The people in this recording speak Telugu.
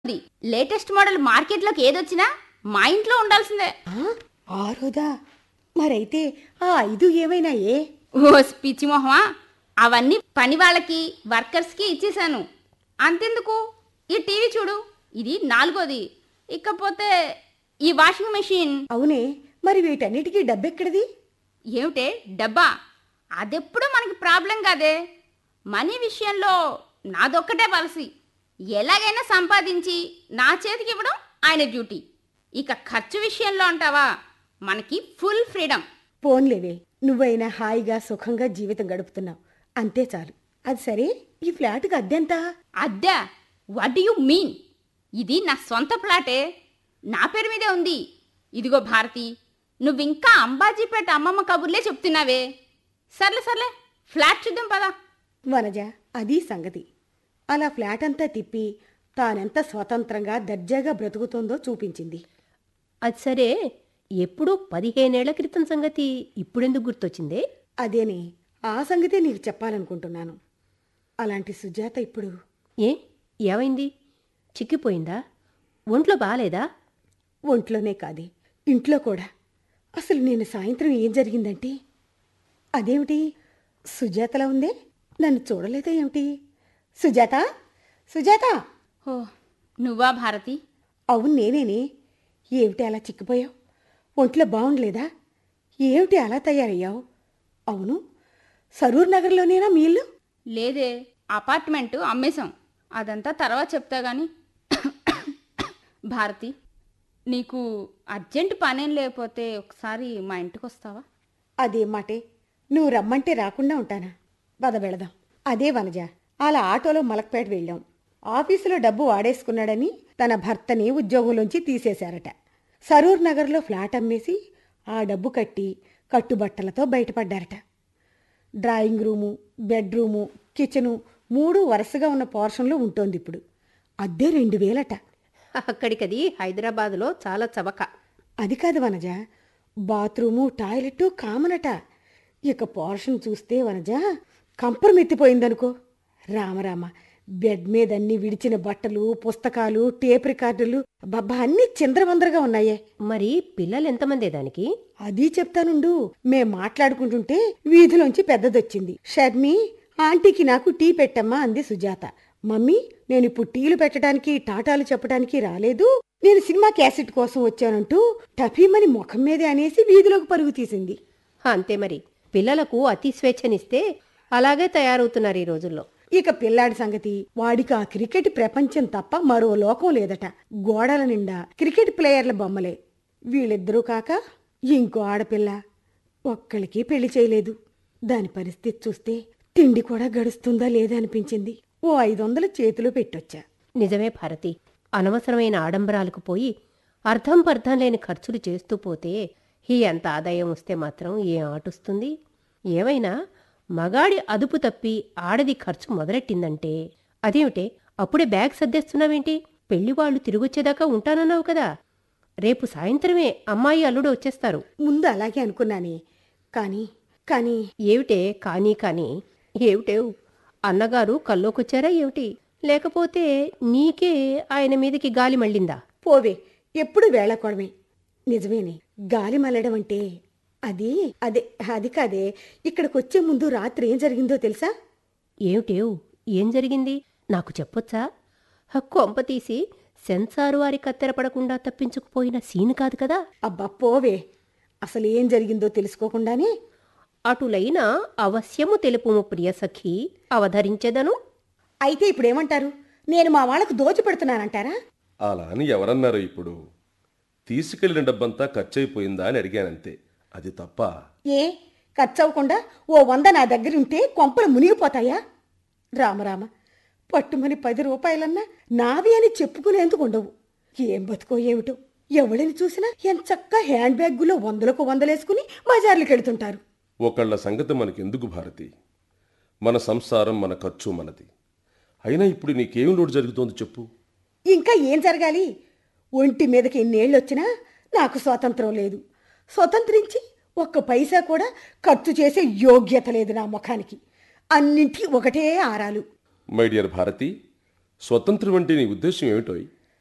ఉంది లేటెస్ట్ మోడల్ మార్కెట్లోకి ఏదొచ్చినా మా ఇంట్లో ఉండాల్సిందే ఆ, ఆరోదా మరైతే ఆ ఐదు ఏమైనాయే ఓ పిచ్చి మొహమా అవన్నీ పని వాళ్ళకి వర్కర్స్కి ఇచ్చేశాను అంతెందుకు ఈ టీవీ చూడు ఇది నాలుగోది ఇకపోతే ఈ వాషింగ్ మెషిన్ అవునే మరి వీటన్నిటికీ డబ్బెక్కడిది ఏమిటే డబ్బా అదెప్పుడు మనకి ప్రాబ్లం కాదే మనీ విషయంలో నాదొక్కటే పాలసీ ఎలాగైనా సంపాదించి నా చేతికి ఇవ్వడం ఆయన డ్యూటీ ఇక ఖర్చు విషయంలో అంటావా మనకి ఫుల్ ఫ్రీడమ్ పోన్లేవే నువ్వైనా హాయిగా సుఖంగా జీవితం గడుపుతున్నావు అంతే చాలు అది సరే ఈ ఫ్లాట్కి అద్దెంత అద్దె వాట్ యు మీన్ ఇది నా సొంత ప్లాటే నా పేరు మీదే ఉంది ఇదిగో భారతి నువ్వింకా అంబాజీపేట అమ్మమ్మ కబుర్లే చెప్తున్నావే సర్లే సర్లే ఫ్లాట్ చూద్దాం పదా వనజ అది సంగతి అలా ఫ్లాట్ అంతా తిప్పి తానెంత స్వతంత్రంగా దర్జాగా బ్రతుకుతోందో చూపించింది అది సరే ఎప్పుడూ పదిహేనేళ్ల క్రితం సంగతి ఇప్పుడెందుకు గుర్తొచ్చిందే అదేనే ఆ సంగతే నీకు చెప్పాలనుకుంటున్నాను అలాంటి సుజాత ఇప్పుడు ఏ ఏమైంది చిక్కిపోయిందా ఒంట్లో బాలేదా ఒంట్లోనే కాదే ఇంట్లో కూడా అసలు నేను సాయంత్రం ఏం జరిగిందంటే అదేమిటి సుజాతలా ఉందే నన్ను చూడలేదా ఏమిటి సుజాత సుజాత ఓ నువ్వా భారతి అవును నేనేనే ఏమిటి అలా చిక్కిపోయావు ఒంట్లో బాగుండలేదా ఏమిటి అలా తయారయ్యావు అవును సరూర్ నగర్లోనేనా మీ ఇల్లు లేదే అపార్ట్మెంట్ అమ్మేశాం అదంతా తర్వాత చెప్తా గాని భారతి నీకు అర్జెంట్ పనేం లేకపోతే ఒకసారి మా ఇంటికి వస్తావా అదే మాటే నువ్వు రమ్మంటే రాకుండా ఉంటానా పద వెళదాం అదే వనజ అలా ఆటోలో మలక్పేట వెళ్ళాం ఆఫీసులో డబ్బు వాడేసుకున్నాడని తన భర్తని ఉద్యోగంలోంచి తీసేశారట సరూర్ నగర్లో ఫ్లాట్ అమ్మేసి ఆ డబ్బు కట్టి కట్టుబట్టలతో బయటపడ్డారట డ్రాయింగ్ రూము బెడ్రూము కిచెను మూడు వరుసగా ఉన్న పోర్షన్లో ఉంటోంది ఇప్పుడు అద్దె రెండు వేలట అక్కడికది హైదరాబాదులో చాలా చవక అది కాదు వనజ బాత్రూము టాయిలెట్ కామనట ఇక పోర్షన్ చూస్తే వనజ కంపరం ఎత్తిపోయిందనుకో రామరామ బెడ్ మీద అన్ని విడిచిన బట్టలు పుస్తకాలు టేప్ రికార్డులు బబ్బా అన్ని చిందరవందరగా ఉన్నాయే మరి పిల్లలు ఎంతమందే దానికి అది చెప్తానుండు మేం మాట్లాడుకుంటుంటే వీధిలోంచి పెద్దదొచ్చింది షర్మి ఆంటీకి నాకు టీ పెట్టమ్మా అంది సుజాత మమ్మీ నేను ఇప్పుడు టీలు పెట్టడానికి టాటాలు చెప్పడానికి రాలేదు నేను సినిమా క్యాసెట్ కోసం వచ్చానంటూ టఫీమని ముఖం మీదే అనేసి వీధిలోకి పరుగు తీసింది అంతే మరి పిల్లలకు అతి స్వేచ్ఛనిస్తే అలాగే తయారవుతున్నారు ఈ రోజుల్లో ఇక పిల్లాడి సంగతి వాడికి ఆ క్రికెట్ ప్రపంచం తప్ప మరో లోకం లేదట గోడల నిండా క్రికెట్ ప్లేయర్ల బొమ్మలే వీళ్ళిద్దరూ కాక ఇంకో ఆడపిల్ల ఒక్కళ్ళకి పెళ్లి చేయలేదు దాని పరిస్థితి చూస్తే తిండి కూడా గడుస్తుందా లేదా అనిపించింది ఓ ఐదు వందలు చేతిలో పెట్టొచ్చా నిజమే భారతి అనవసరమైన ఆడంబరాలకు పోయి అర్థం పర్థం లేని ఖర్చులు చేస్తూ పోతే ఈ ఎంత ఆదాయం వస్తే మాత్రం ఏం ఆటుస్తుంది ఏమైనా మగాడి అదుపు తప్పి ఆడది ఖర్చు మొదలెట్టిందంటే అదేమిటే అప్పుడే బ్యాగ్ సర్దేస్తున్నావేంటి పెళ్లి వాళ్ళు తిరిగొచ్చేదాకా ఉంటానన్నావు కదా రేపు సాయంత్రమే అమ్మాయి అల్లుడు వచ్చేస్తారు ముందు అలాగే అనుకున్నానే కానీ కానీ ఏమిటే కానీ కానీ ఏమిటేవ్ అన్నగారు కల్లోకొచ్చారా ఏమిటి లేకపోతే నీకే ఆయన మీదకి గాలి మళ్ళిందా పోవే ఎప్పుడు వేళకోవడమే నిజమేనే గాలి మల్లడం అంటే అది అదే అది కాదే ఇక్కడికొచ్చే ముందు రాత్రి ఏం జరిగిందో తెలుసా ఏమిటేవ్ ఏం జరిగింది నాకు చెప్పొచ్చా హ, కొంప తీసి సెన్సారు వారి కత్తెర పడకుండా తప్పించుకుపోయిన సీన్ కాదు కదా అబ్బా పోవే అసలు ఏం జరిగిందో తెలుసుకోకుండానే అటులైన అవశ్యము తెలుపుము ప్రియసఖి అవధరించెదను అయితే ఇప్పుడేమంటారు నేను మా వాళ్ళకు దోచి పెడుతున్నానంటారా అలా అని ఎవరన్నారు ఇప్పుడు తీసుకెళ్లిన డబ్బంతా ఖర్చయిపోయిందా అని అడిగానంతే అది తప్ప ఏ ఖర్చవ్వకుండా ఓ వంద నా దగ్గర ఉంటే కొంపలు మునిగిపోతాయా రామరామ పట్టుమని పది రూపాయలన్నా నావి అని చెప్పుకునేందుకు ఉండవు ఏం బతుకో ఏమిటో ఎవరిని చూసినా ఎంచక్క హ్యాండ్ బ్యాగులో వందలకు వందలేసుకుని బజార్లకు వెళ్తుంటారు ఒకళ్ళ సంగతి మనకెందుకు భారతి మన సంసారం మన ఖర్చు మనది అయినా ఇప్పుడు నీకేం లోటు జరుగుతోంది చెప్పు ఇంకా ఏం జరగాలి ఒంటి మీదకి ఎన్నేళ్ళు వచ్చినా నాకు స్వాతంత్రం లేదు స్వతంత్రించి ఒక్క పైసా కూడా ఖర్చు చేసే యోగ్యత లేదు నా ముఖానికి అన్నింటి ఒకటే ఆరాలు మై డియర్ భారతి స్వతంత్రం అంటే నీ ఉద్దేశం ఏమిటోయ్